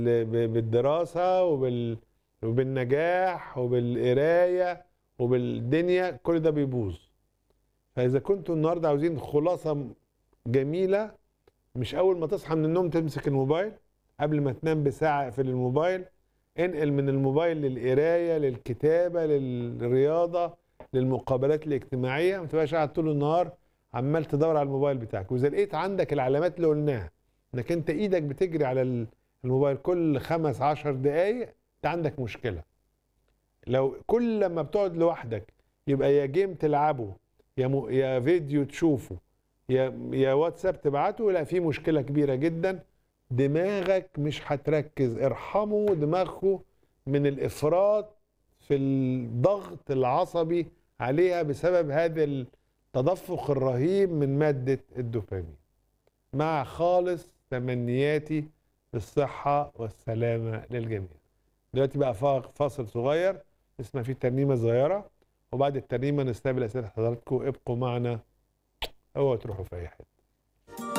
ب- بالدراسة وبال وبالنجاح وبالقراية وبالدنيا كل ده بيبوظ فإذا كنتوا النهاردة عاوزين خلاصة م- جميلة مش أول ما تصحى من النوم تمسك الموبايل قبل ما تنام بساعة اقفل الموبايل انقل من الموبايل للقراية للكتابة للرياضة للمقابلات الاجتماعية ما تبقاش قاعد طول النهار عمال تدور على الموبايل بتاعك وإذا لقيت عندك العلامات اللي قلناها انك انت ايدك بتجري على ال- الموبايل كل خمس عشر دقايق انت عندك مشكلة لو كل لما بتقعد لوحدك يبقى يا جيم تلعبه يا م... يا فيديو تشوفه يا يا واتساب تبعته لا في مشكلة كبيرة جدا دماغك مش هتركز ارحموا دماغكم من الافراط في الضغط العصبي عليها بسبب هذا التدفق الرهيب من مادة الدوبامين مع خالص تمنياتي بالصحة والسلامة للجميع دلوقتي بقى فا- فاصل صغير نسمع فيه ترنيمة صغيرة وبعد الترنيمة نستقبل أسئلة حضراتكم ابقوا معنا اوعوا تروحوا في أي حتة